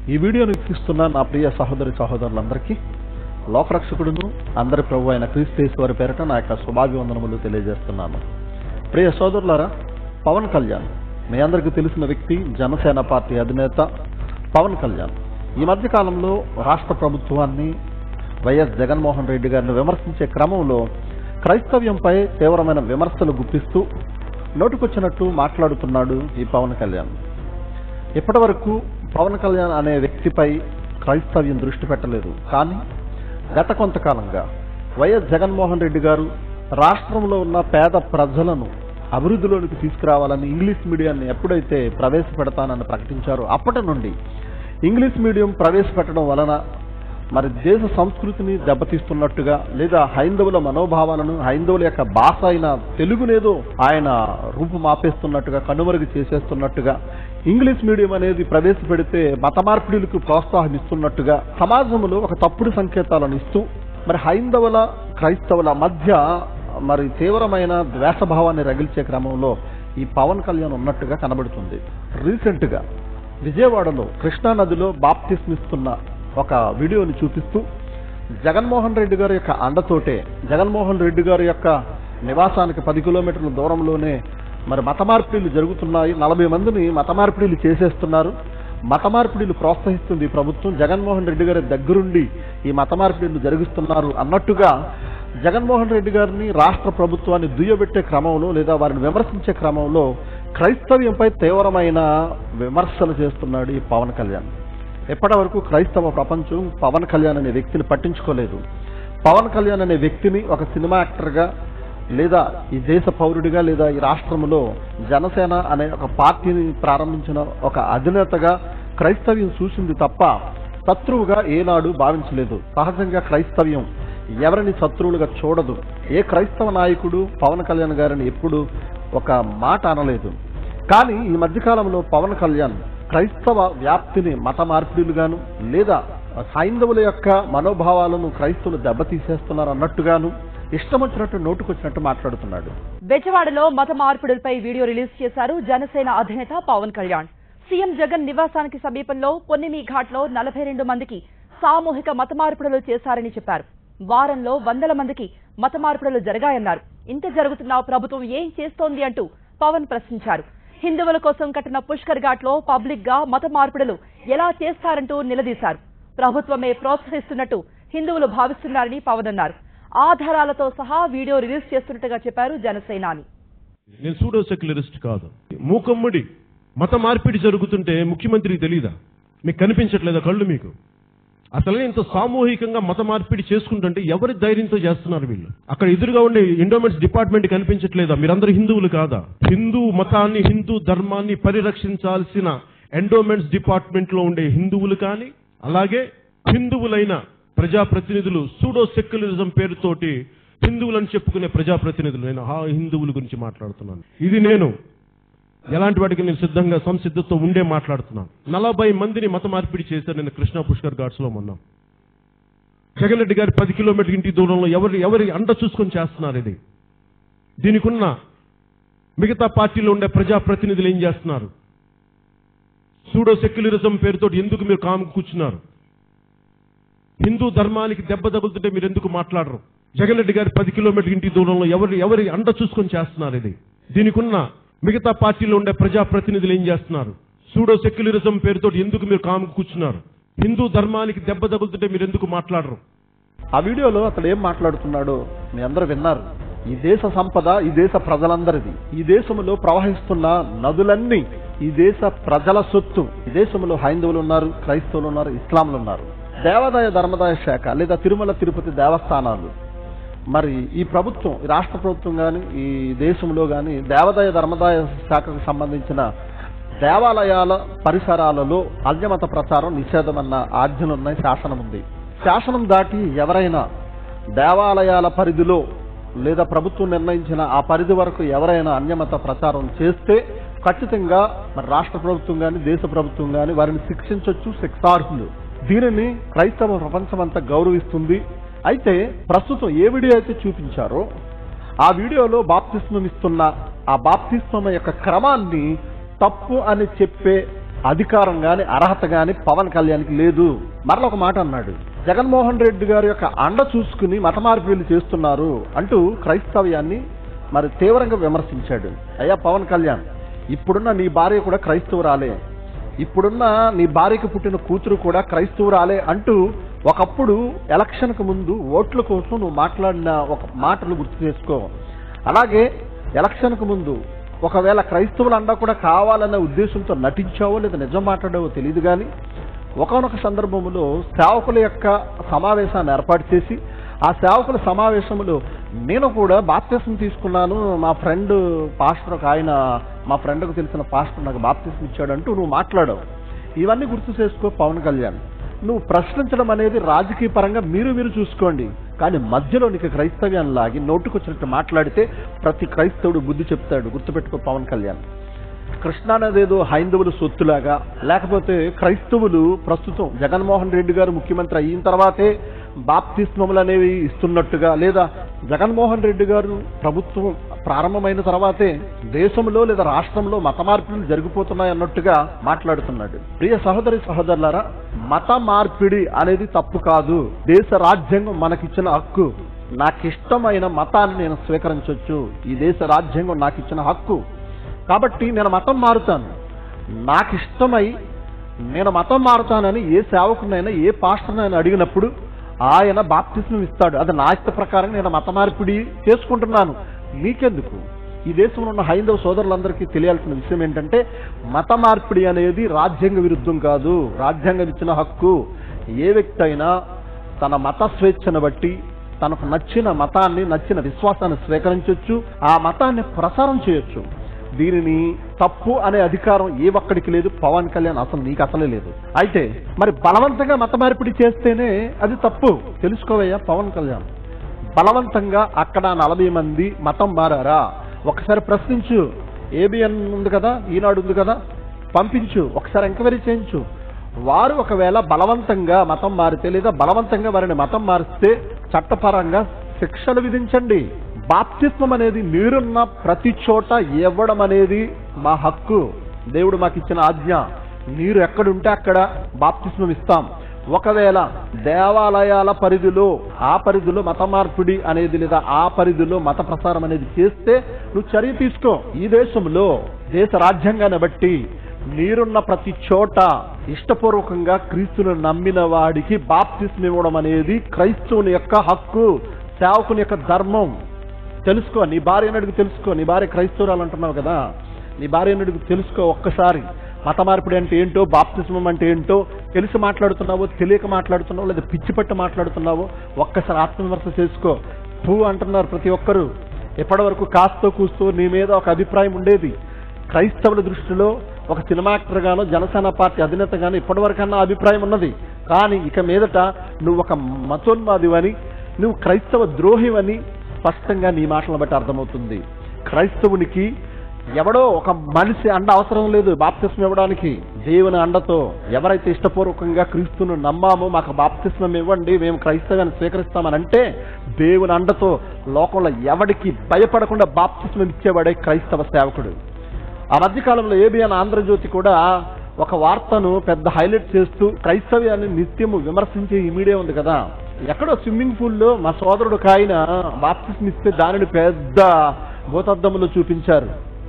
ఈ వీడియోను వీక్షిస్తున్న నా ప్రియ సహోదరి సహోదరులందరికీ లోకరక్షకుడును అందరి ప్రభు అయిన క్రీస్తు వారి పేరట నా యొక్క శుభాభివందనములు తెలియజేస్తున్నాను ప్రియ సోదరులారా పవన్ కళ్యాణ్ మీ అందరికీ తెలిసిన వ్యక్తి జనసేన పార్టీ అధినేత పవన్ కళ్యాణ్ ఈ మధ్య కాలంలో రాష్ట్ర ప్రభుత్వాన్ని వైఎస్ జగన్మోహన్ రెడ్డి గారిని విమర్శించే క్రమంలో క్రైస్తవ్యంపై తీవ్రమైన విమర్శలు గుప్పిస్తూ నోటుకొచ్చినట్టు మాట్లాడుతున్నాడు ఈ పవన్ కళ్యాణ్ ఇప్పటి వరకు పవన్ కళ్యాణ్ అనే వ్యక్తిపై క్రైస్తవ్యం దృష్టి పెట్టలేదు కానీ గత కొంతకాలంగా వైఎస్ జగన్మోహన్ రెడ్డి గారు రాష్ట్రంలో ఉన్న పేద ప్రజలను అభివృద్ధిలోనికి తీసుకురావాలని ఇంగ్లీష్ మీడియాన్ని ఎప్పుడైతే ప్రవేశపెడతానని ప్రకటించారో అప్పటి నుండి ఇంగ్లీష్ మీడియం ప్రవేశపెట్టడం వలన మరి దేశ సంస్కృతిని దెబ్బతీస్తున్నట్టుగా లేదా హైందవుల మనోభావాలను హైందవుల యొక్క భాష అయిన తెలుగునేదో ఆయన రూపుమాపేస్తున్నట్టుగా కనుమరుగు చేసేస్తున్నట్టుగా ఇంగ్లీష్ మీడియం అనేది ప్రవేశపెడితే మత మార్పిడులకు ప్రోత్సాహం ఇస్తున్నట్టుగా సమాజంలో ఒక తప్పుడు సంకేతాలను ఇస్తూ మరి హైందవుల క్రైస్తవుల మధ్య మరి తీవ్రమైన ద్వేషభావాన్ని రగిల్చే క్రమంలో ఈ పవన్ కళ్యాణ్ ఉన్నట్టుగా కనబడుతుంది రీసెంట్ గా విజయవాడలో కృష్ణా నదిలో బాప్తిస్మిస్తున్న ఒక వీడియోని చూపిస్తూ జగన్మోహన్ రెడ్డి గారి యొక్క అండతోటే జగన్మోహన్ రెడ్డి గారి యొక్క నివాసానికి పది కిలోమీటర్ల దూరంలోనే మరి మత మార్పిడిలు జరుగుతున్నాయి నలభై మందిని మత మార్పిడిలు చేసేస్తున్నారు మత మార్పిడిలు ప్రోత్సహిస్తుంది ఈ ప్రభుత్వం జగన్మోహన్ రెడ్డి గారి దగ్గరుండి ఈ మత మార్పిడిలు జరిగిస్తున్నారు అన్నట్టుగా జగన్మోహన్ రెడ్డి గారిని రాష్ట్ర ప్రభుత్వాన్ని దుయ్యబెట్టే క్రమంలో లేదా వారిని విమర్శించే క్రమంలో క్రైస్తవ్యంపై తీవ్రమైన విమర్శలు చేస్తున్నాడు ఈ పవన్ కళ్యాణ్ ఎప్పటి వరకు క్రైస్తవ ప్రపంచం పవన్ కళ్యాణ్ అనే వ్యక్తిని పట్టించుకోలేదు పవన్ కళ్యాణ్ అనే వ్యక్తిని ఒక సినిమా యాక్టర్గా లేదా ఈ దేశ పౌరుడిగా లేదా ఈ రాష్ట్రంలో జనసేన అనే ఒక పార్టీని ప్రారంభించిన ఒక అధినేతగా క్రైస్తవ్యం చూసింది తప్ప శత్రువుగా ఏనాడు భావించలేదు సహజంగా క్రైస్తవ్యం ఎవరిని శత్రువులుగా చూడదు ఏ క్రైస్తవ నాయకుడు పవన్ కళ్యాణ్ గారిని ఎప్పుడు ఒక మాట అనలేదు కానీ ఈ మధ్యకాలంలో పవన్ కళ్యాణ్ క్రైస్తవ వ్యాప్తిని మత మార్పిడులుగాను లేదా హైందవుల యొక్క మనోభావాలను క్రైస్తవులు దెబ్బతీసేస్తున్నారు అన్నట్టుగాను ఇష్టం వచ్చినట్టు నోటుకొచ్చినట్టు మాట్లాడుతున్నాడు బెజవాడలో మత మార్పిడులపై వీడియో రిలీజ్ చేశారు జనసేన అధినేత పవన్ కళ్యాణ్ సీఎం జగన్ నివాసానికి సమీపంలో పొన్నిమి ఘాట్లో నలభై రెండు మందికి సామూహిక మత మార్పిడులు చేశారని చెప్పారు వారంలో వందల మందికి మత మార్పిడులు జరిగాయన్నారు ఇంత జరుగుతున్నా ప్రభుత్వం ఏం చేస్తోంది అంటూ పవన్ ప్రశ్నించారు హిందువుల కోసం కట్టిన పుష్కర్ ఘాట్లో పబ్లిక్ గా మత మార్పిడులు ఎలా చేస్తారంటూ నిలదీశారు ప్రభుత్వమే ప్రోత్సహిస్తున్నట్టు హిందువులు భావిస్తున్నారని పవన్ అన్నారు ఆధారాలతో సహా వీడియో రిలీజ్ చేస్తున్నట్టుగా చెప్పారు జనసేనాని నేను సూడో సెక్యులరిస్ట్ కాదు మూకమ్మడి మత మార్పిడి జరుగుతుంటే ముఖ్యమంత్రికి తెలీదా మీకు కనిపించట్లేదా కళ్ళు మీకు అసలు ఇంత సామూహికంగా మత మార్పిడి చేసుకుంటుంటే ఎవరి ధైర్యంతో చేస్తున్నారు వీళ్ళు అక్కడ ఎదురుగా ఉండే ఎండోమెంట్స్ డిపార్ట్మెంట్ కనిపించట్లేదా మీరందరూ హిందువులు కాదా హిందూ మతాన్ని హిందూ ధర్మాన్ని పరిరక్షించాల్సిన ఎండోమెంట్స్ డిపార్ట్మెంట్ లో ఉండే హిందువులు కానీ అలాగే హిందువులైన ప్రజాప్రతినిధులు సూడో సెక్యులరిజం పేరుతోటి హిందువులని చెప్పుకునే ప్రజాప్రతినిధులు నేను ఆ హిందువుల గురించి మాట్లాడుతున్నాను ఇది నేను ఎలాంటి వాటికి నేను సిద్ధంగా సంసిద్ధతో ఉండే మాట్లాడుతున్నాను నలభై మందిని మత మార్పిడి చేశారు నేను కృష్ణా పుష్కర్ ఘాట్స్ లో మొన్న జగన్ రెడ్డి గారి పది కిలోమీటర్ ఇంటి దూరంలో ఎవరి ఎవరి అండ చూసుకొని చేస్తున్నారు ఇది దీనికి ఉన్న మిగతా పార్టీలో ఉండే ప్రజాప్రతినిధులు ఏం చేస్తున్నారు సూడో సెక్యులరిజం పేరుతో ఎందుకు మీరు కాము కూర్చున్నారు హిందూ ధర్మానికి దెబ్బ తగులుతుంటే మీరు ఎందుకు మాట్లాడరు జగన్ రెడ్డి గారి పది కిలోమీటర్ ఇంటి దూరంలో ఎవరి ఎవరి అండ చూసుకొని చేస్తున్నారు ఇది దీనికి ఉన్న మిగతా పార్టీలో ఉండే ప్రజాప్రతినిధులు ఏం చేస్తున్నారు సూడో సెక్యులరిజం పేరుతో ఎందుకు మీరు కాము కూర్చున్నారు హిందూ ధర్మానికి దెబ్బ తగులుతుంటే మీరు ఎందుకు మాట్లాడరు ఆ వీడియోలో అతడు ఏం మాట్లాడుతున్నాడో మీ అందరూ విన్నారు ఈ దేశ సంపద ఈ దేశ ప్రజలందరిది ఈ దేశంలో ప్రవహిస్తున్న నదులన్నీ ఈ దేశ ప్రజల సొత్తు ఈ దేశంలో హైందవులు ఉన్నారు క్రైస్తవులు ఉన్నారు ఇస్లాంలు ఉన్నారు దేవాదాయ ధర్మదాయ శాఖ లేదా తిరుమల తిరుపతి దేవస్థానాలు మరి ఈ ప్రభుత్వం ఈ రాష్ట్ర ప్రభుత్వం కానీ ఈ దేశంలో కానీ దేవాదాయ ధర్మదాయ శాఖకు సంబంధించిన దేవాలయాల పరిసరాలలో అన్యమత ప్రచారం నిషేధం అన్న ఆజ్ఞలు ఉన్నాయి శాసనం ఉంది శాసనం దాటి ఎవరైనా దేవాలయాల పరిధిలో లేదా ప్రభుత్వం నిర్ణయించిన ఆ పరిధి వరకు ఎవరైనా అన్యమత ప్రచారం చేస్తే ఖచ్చితంగా మరి రాష్ట్ర ప్రభుత్వం కానీ దేశ ప్రభుత్వం కానీ వారిని శిక్షించవచ్చు శిక్షార్హులు దీనిని క్రైస్తవ ప్రపంచం అంతా గౌరవిస్తుంది అయితే ప్రస్తుతం ఏ వీడియో అయితే చూపించారో ఆ వీడియోలో బాప్తిస్మం ఇస్తున్న ఆ బాప్తిస్మం యొక్క క్రమాన్ని తప్పు అని చెప్పే అధికారం గాని అర్హత గాని పవన్ కళ్యాణ్కి లేదు మరలా ఒక మాట అన్నాడు జగన్మోహన్ రెడ్డి గారి యొక్క అండ చూసుకుని మత మార్పిడిలు చేస్తున్నారు అంటూ క్రైస్తవ్యాన్ని మరి తీవ్రంగా విమర్శించాడు అయ్యా పవన్ కళ్యాణ్ ఇప్పుడున్న నీ భార్య కూడా క్రైస్తవురాలే ఇప్పుడున్న నీ భార్యకు పుట్టిన కూతురు కూడా క్రైస్తవురాలే అంటూ ఒకప్పుడు ఎలక్షన్కు ముందు ఓట్ల కోసం నువ్వు మాట్లాడిన ఒక మాటలు గుర్తు చేసుకో అలాగే ఎలక్షన్కు ముందు ఒకవేళ క్రైస్తవుల అండా కూడా కావాలనే ఉద్దేశంతో నటించావో లేదా నిజం మాట్లాడావో తెలియదు కానీ ఒకనొక సందర్భంలో సేవకుల యొక్క సమావేశాన్ని ఏర్పాటు చేసి ఆ సేవకుల సమావేశంలో నేను కూడా బాప్తిసం తీసుకున్నాను మా ఫ్రెండ్ పాస్టర్ ఒక ఆయన మా ఫ్రెండ్కు తెలిసిన పాస్టర్ నాకు బాప్తిసం ఇచ్చాడంటూ నువ్వు మాట్లాడావు ఇవన్నీ గుర్తు చేసుకో పవన్ కళ్యాణ్ నువ్వు ప్రశ్నించడం అనేది రాజకీయ పరంగా మీరు మీరు చూసుకోండి కానీ మధ్యలో నీకు క్రైస్తవ్యం లాగి నోటుకొచ్చినట్టు మాట్లాడితే ప్రతి క్రైస్తవుడు బుద్ధి చెప్తాడు గుర్తుపెట్టుకో పవన్ కళ్యాణ్ కృష్ణానది ఏదో హైందవుల సొత్తులాగా లేకపోతే క్రైస్తవులు ప్రస్తుతం జగన్మోహన్ రెడ్డి గారు ముఖ్యమంత్రి అయిన తర్వాతే బాప్తిస్మములు అనేవి ఇస్తున్నట్టుగా లేదా జగన్మోహన్ రెడ్డి గారు ప్రభుత్వం ప్రారంభమైన తర్వాతే దేశంలో లేదా రాష్ట్రంలో మత మార్పిడులు జరిగిపోతున్నాయి అన్నట్టుగా మాట్లాడుతున్నాడు ప్రియ సహోదరి సహోదరులారా మత మార్పిడి అనేది తప్పు కాదు దేశ రాజ్యాంగం మనకిచ్చిన హక్కు నాకిష్టమైన మతాన్ని నేను స్వీకరించవచ్చు ఈ దేశ రాజ్యాంగం నాకు ఇచ్చిన హక్కు కాబట్టి నేను మతం మారుతాను నాకు ఇష్టమై నేను మతం మారుతానని ఏ సేవకునైనా ఏ పాస్టర్నైనా అడిగినప్పుడు ఆయన బాప్తిస్మం ఇస్తాడు అది నా ఇష్ట ప్రకారం నేను మత మార్పిడి చేసుకుంటున్నాను నీకెందుకు ఈ దేశంలో ఉన్న హైందవ సోదరులందరికీ తెలియాల్సిన విషయం ఏంటంటే మత మార్పిడి అనేది రాజ్యాంగ విరుద్ధం కాదు రాజ్యాంగం ఇచ్చిన హక్కు ఏ వ్యక్తి అయినా తన మత స్వేచ్ఛను బట్టి తనకు నచ్చిన మతాన్ని నచ్చిన విశ్వాసాన్ని స్వీకరించవచ్చు ఆ మతాన్ని ప్రసారం చేయొచ్చు దీనిని తప్పు అనే అధికారం ఏ ఒక్కడికి లేదు పవన్ కళ్యాణ్ అసలు నీకు అసలే లేదు అయితే మరి బలవంతంగా మత మార్పిడి చేస్తేనే అది తప్పు తెలుసుకోవయ్యా పవన్ కళ్యాణ్ బలవంతంగా అక్కడ నలభై మంది మతం మారారా ఒకసారి ప్రశ్నించు ఏబిఎన్ ఉంది కదా ఈనాడు ఉంది కదా పంపించు ఒకసారి ఎంక్వైరీ చేయించు వారు ఒకవేళ బలవంతంగా మతం మారితే లేదా బలవంతంగా వారిని మతం మారిస్తే చట్టపరంగా శిక్షలు విధించండి బాప్తిస్మం అనేది మీరున్న ప్రతి చోట ఇవ్వడం అనేది మా హక్కు దేవుడు మాకు ఇచ్చిన ఆజ్ఞ మీరు ఎక్కడుంటే అక్కడ బాప్తిస్మం ఇస్తాం ఒకవేళ దేవాలయాల పరిధిలో ఆ పరిధిలో మత మార్పిడి అనేది లేదా ఆ పరిధిలో మత ప్రసారం అనేది చేస్తే నువ్వు చర్య తీసుకో ఈ దేశంలో దేశ రాజ్యాంగాన్ని బట్టి నీరున్న ప్రతి చోట ఇష్టపూర్వకంగా క్రీస్తును నమ్మిన వాడికి బాప్తిస్మ ఇవ్వడం అనేది క్రైస్తవుని యొక్క హక్కు సేవకుని యొక్క ధర్మం తెలుసుకో నీ భార్య అడుగు తెలుసుకో నీ భార్య క్రైస్తవురాలు అంటున్నావు కదా నీ భార్య అడుగు తెలుసుకో ఒక్కసారి మత మార్పిడి అంటే ఏంటో బాప్తిస్మం అంటే ఏంటో తెలిసి మాట్లాడుతున్నావో తెలియక మాట్లాడుతున్నావో లేదా పిచ్చి పట్టి మాట్లాడుతున్నావో ఒక్కసారి ఆత్మవిమర్శ చేసుకో పూ అంటున్నారు ప్రతి ఒక్కరు ఎప్పటి వరకు కాస్తో కూస్తూ నీ మీద ఒక అభిప్రాయం ఉండేది క్రైస్తవుల దృష్టిలో ఒక సినిమా యాక్టర్ గానో జనసేన పార్టీ అధినేత గానో ఇప్పటివరకన్నా అభిప్రాయం ఉన్నది కానీ ఇక మీదట నువ్వు ఒక మతోన్మాదివని నువ్వు క్రైస్తవ ద్రోహివని స్పష్టంగా నీ మాటలను బట్టి అర్థమవుతుంది క్రైస్తవునికి ఎవడో ఒక మనిషి అండ అవసరం లేదు బాప్తిస్మం ఇవ్వడానికి దేవుని అండతో ఎవరైతే ఇష్టపూర్వకంగా క్రీస్తును నమ్మామో మాకు బాప్తిస్మం ఇవ్వండి మేము క్రైస్తవాన్ని స్వీకరిస్తామని అంటే దేవుని అండతో లోకంలో ఎవడికి భయపడకుండా బాప్తిస్మం ఇచ్చేవాడే క్రైస్తవ సేవకుడు ఆ మధ్యకాలంలో ఏబిఎన్ ఆంధ్రజ్యోతి కూడా ఒక వార్తను పెద్ద హైలైట్ చేస్తూ క్రైస్తవ్యాన్ని నిత్యము విమర్శించే ఈ మీడియా ఉంది కదా ఎక్కడో స్విమ్మింగ్ పూల్లో మా సోదరుడు ఒక ఆయన బాప్తిస్మ ఇస్తే దానిని పెద్ద భూతద్దంలో చూపించారు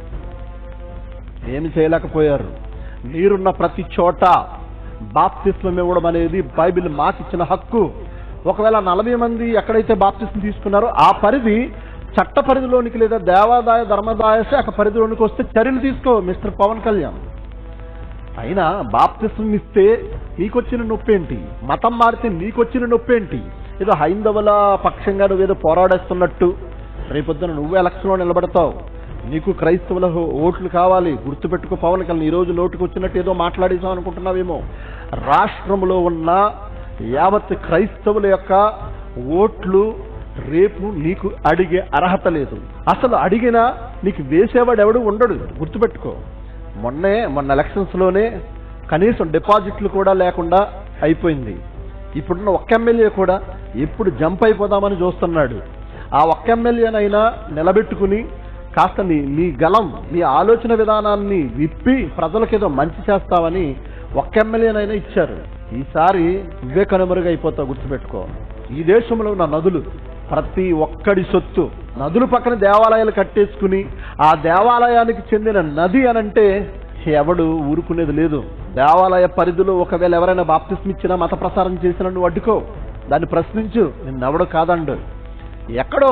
ఏమి చేయలేకపోయారు నీరున్న ప్రతి చోట బాప్తిస్మం ఇవ్వడం అనేది బైబిల్ మాకిచ్చిన హక్కు ఒకవేళ నలభై మంది ఎక్కడైతే బాప్తిస్మం తీసుకున్నారో ఆ పరిధి చట్ట పరిధిలోనికి లేదా దేవాదాయ ధర్మదాయ శాఖ పరిధిలోనికి వస్తే చర్యలు తీసుకో మిస్టర్ పవన్ కళ్యాణ్ అయినా బాప్తిస్మం ఇస్తే నీకొచ్చిన నొప్పేంటి మతం మారితే నీకొచ్చిన నొప్పేంటి ఏదో హైందవుల పక్షంగా నువ్వేదో పోరాడేస్తున్నట్టు రేపొద్దున నువ్వు ఎలక్షన్లో నిలబడతావు నీకు క్రైస్తవుల హో- ఓట్లు కావాలి గుర్తుపెట్టుకో పవన్ కళ్యాణ్ ఈ రోజు నోటుకు వచ్చినట్టు ఏదో మాట్లాడేసాం అనుకుంటున్నావేమో రాష్ట్రంలో ఉన్న యావత్ క్రైస్తవుల యొక్క ఓట్లు రేపు నీకు అడిగే అర్హత లేదు అసలు అడిగినా నీకు వేసేవాడు ఎవడు ఉండడు గుర్తుపెట్టుకో మొన్నే మొన్న ఎలక్షన్స్ లోనే కనీసం డిపాజిట్లు కూడా లేకుండా అయిపోయింది ఇప్పుడున్న ఒక్క ఎమ్మెల్యే కూడా ఎప్పుడు జంప్ అయిపోదామని చూస్తున్నాడు ఆ ఒక్క ఎమ్మెల్యేనైనా నిలబెట్టుకుని కాస్త నీ నీ గలం నీ ఆలోచన విధానాన్ని విప్పి ప్రజలకు ఏదో మంచి చేస్తావని ఒక్క ఎమ్మెల్యేనైనా ఇచ్చారు ఈసారి నువ్వే కనుమరుగైపోతావు గుర్తుపెట్టుకో ఈ దేశంలో ఉన్న నదులు ప్రతి ఒక్కడి సొత్తు నదుల పక్కన దేవాలయాలు కట్టేసుకుని ఆ దేవాలయానికి చెందిన నది అనంటే ఎవడు ఊరుకునేది లేదు దేవాలయ పరిధిలో ఒకవేళ ఎవరైనా బాప్తిస్మ ఇచ్చినా మత ప్రసారం చేసినా నువ్వు అడ్డుకో దాన్ని ప్రశ్నించు నిన్నెవడు కాదండు ఎక్కడో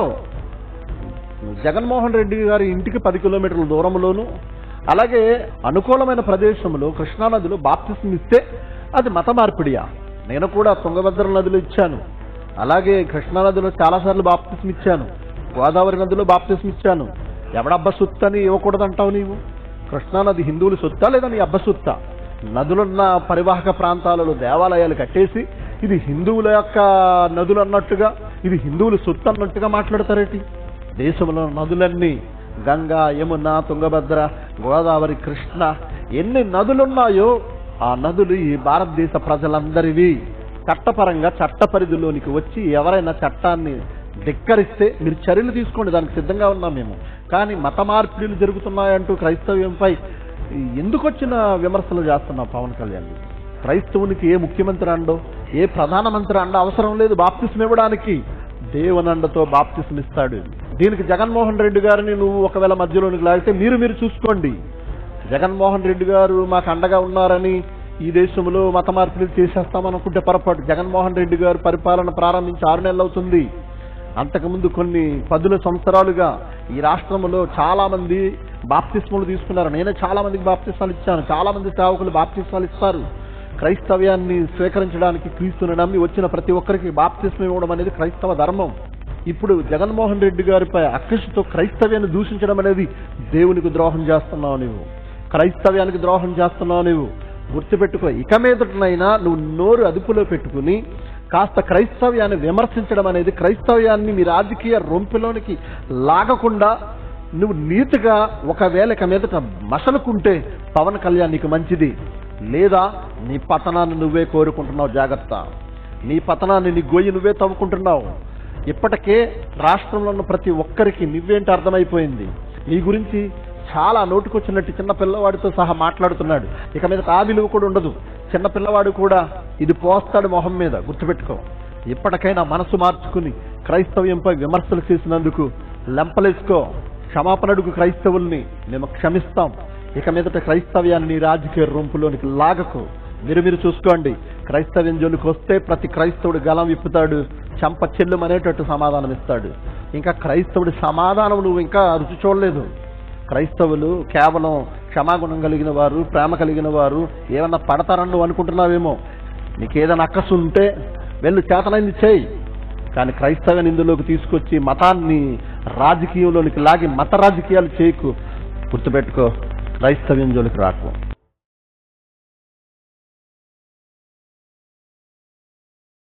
జగన్మోహన్ రెడ్డి గారి ఇంటికి పది కిలోమీటర్ల దూరంలోను అలాగే అనుకూలమైన ప్రదేశంలో కృష్ణానదిలో బాప్తిస్మ ఇస్తే అది మత మార్పిడియా నేను కూడా తుంగభద్ర నదిలో ఇచ్చాను అలాగే కృష్ణానదిలో చాలాసార్లు బాప్తిస్మ ఇచ్చాను గోదావరి నదిలో బాప్తిస్మ ఇచ్చాను ఎవడబ్బ సొత్తు అని ఇవ్వకూడదంటావు నీవు కృష్ణానది హిందువులు సొత్తా లేదా నీ అబ్బ సొత్తా నదులున్న పరివాహక ప్రాంతాలలో దేవాలయాలు కట్టేసి ఇది హిందువుల యొక్క నదులు అన్నట్టుగా ఇది హిందువులు సొత్తు అన్నట్టుగా మాట్లాడతారేటి దేశంలో నదులన్నీ గంగా యమున తుంగభద్ర గోదావరి కృష్ణ ఎన్ని నదులున్నాయో ఆ నదులు ఈ భారతదేశ ప్రజలందరివి చట్టపరంగా చట్ట పరిధిలోనికి వచ్చి ఎవరైనా చట్టాన్ని ధిక్కరిస్తే మీరు చర్యలు తీసుకోండి దానికి సిద్ధంగా ఉన్నాం మేము కానీ మత మార్పిడిలు జరుగుతున్నాయంటూ క్రైస్తవ్యంపై ఎందుకు వచ్చిన విమర్శలు చేస్తున్నాం పవన్ కళ్యాణ్ క్రైస్తవునికి ఏ ముఖ్యమంత్రి అండో ఏ ప్రధానమంత్రి అండ అవసరం లేదు బాప్తిస్మ ఇవ్వడానికి దేవునండతో బాప్తిస్మ ఇస్తాడు దీనికి జగన్మోహన్ రెడ్డి గారిని నువ్వు ఒకవేళ మధ్యలోనికి లాగితే మీరు మీరు చూసుకోండి జగన్మోహన్ రెడ్డి గారు మాకు అండగా ఉన్నారని ఈ దేశంలో మత మార్పిడిలు చేసేస్తామనుకుంటే పొరపాటు జగన్మోహన్ రెడ్డి గారు పరిపాలన ప్రారంభించి ఆరు నెలలు అవుతుంది అంతకుముందు కొన్ని పదుల సంవత్సరాలుగా ఈ రాష్ట్రంలో చాలా మంది బాప్తిస్మలు తీసుకున్నారు నేనే చాలా మందికి బాప్తిస్మాలు ఇచ్చాను చాలా మంది సేవకులు బాప్తిస్మాలు ఇస్తారు క్రైస్తవ్యాన్ని స్వీకరించడానికి క్రీస్తుని నమ్మి వచ్చిన ప్రతి ఒక్కరికి బాప్తిస్మం ఇవ్వడం అనేది క్రైస్తవ ధర్మం ఇప్పుడు జగన్మోహన్ రెడ్డి గారిపై అక్కసుతో క్రైస్తవ్యాన్ని దూషించడం అనేది దేవునికి ద్రోహం చేస్తున్నావు నువ్వు క్రైస్తవ్యానికి ద్రోహం చేస్తున్నావు నువ్వు గుర్తుపెట్టుకో ఇక మీదటనైనా నువ్వు నోరు అదుపులో పెట్టుకుని కాస్త క్రైస్తవ్యాన్ని విమర్శించడం అనేది క్రైస్తవ్యాన్ని మీ రాజకీయ రొంపిలోనికి లాగకుండా నువ్వు నీతిగా ఒకవేళ ఇక మీదట మసలుకుంటే పవన్ కళ్యాణ్ నీకు మంచిది లేదా నీ పతనాన్ని నువ్వే కోరుకుంటున్నావు జాగ్రత్త నీ పతనాన్ని నీ గొయ్యి నువ్వే తవ్వుకుంటున్నావు ఇప్పటికే రాష్ట్రంలో ఉన్న ప్రతి ఒక్కరికి నువ్వేంటి అర్థమైపోయింది నీ గురించి చాలా నోటుకొచ్చినట్టు చిన్న పిల్లవాడితో సహా మాట్లాడుతున్నాడు ఇక మీద ఆ విలువ కూడా ఉండదు చిన్న పిల్లవాడు కూడా ఇది పోస్తాడు మొహం మీద గుర్తుపెట్టుకో ఇప్పటికైనా మనసు మార్చుకుని క్రైస్తవ్యంపై విమర్శలు చేసినందుకు లెంపలేసుకో క్షమాపణడుగు క్రైస్తవుల్ని మేము క్షమిస్తాం ఇక మీదట క్రైస్తవ్యాన్ని నీ రాజకీయ రొంపులోనికి లాగకు మీరు మీరు చూసుకోండి క్రైస్తవ్యం జోలికి వస్తే ప్రతి క్రైస్తవుడు గలం విప్పుతాడు చంప చెల్లం అనేటట్టు సమాధానం ఇస్తాడు ఇంకా క్రైస్తవుడి సమాధానం నువ్వు ఇంకా రుచి చూడలేదు క్రైస్తవులు కేవలం క్షమాగుణం కలిగిన వారు ప్రేమ కలిగిన వారు ఏమన్నా పడతారని నువ్వు అనుకుంటున్నావేమో నీకు ఏదైనా అక్కసు ఉంటే వెళ్ళు చేతనైంది చేయి కానీ క్రైస్తవ్యాన్ని ఇందులోకి తీసుకొచ్చి మతాన్ని రాజకీయంలోనికి లాగి మత రాజకీయాలు చేయకు గుర్తుపెట్టుకో క్రైస్తవ్యం జోలికి రాకు